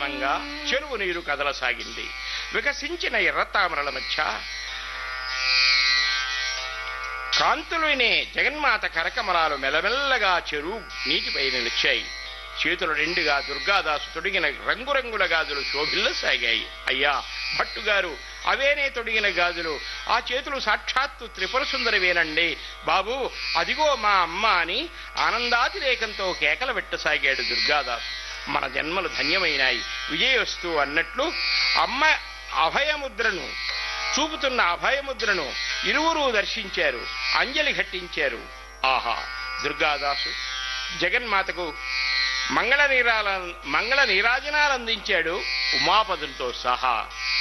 క్రమంగా చెరువు నీరు కదలసాగింది వికసించిన ఎర్రతామరల మధ్య కాంతులునే జగన్మాత కరకమలాలు మెల్లమెల్లగా చెరువు నీటిపై నిలిచాయి చేతులు రెండుగా దుర్గాదాసు తొడిగిన రంగురంగుల గాజులు శోభిల్లసాగాయి అయ్యా భట్టుగారు అవేనే తొడిగిన గాజులు ఆ చేతులు సాక్షాత్తు త్రిపుర సుందరవేనండి బాబు అదిగో మా అమ్మ అని ఆనందాతిరేకంతో కేకలు పెట్టసాగాడు దుర్గాదాసు మన జన్మలు ధన్యమైనాయి విజయవస్తు అన్నట్లు అమ్మ అభయముద్రను చూపుతున్న అభయముద్రను ఇరువురు దర్శించారు అంజలి ఘట్టించారు ఆహా దుర్గాదాసు జగన్మాతకు మంగళ నీరాల మంగళ నీరాజనాలు అందించాడు ఉమాపదులతో సహా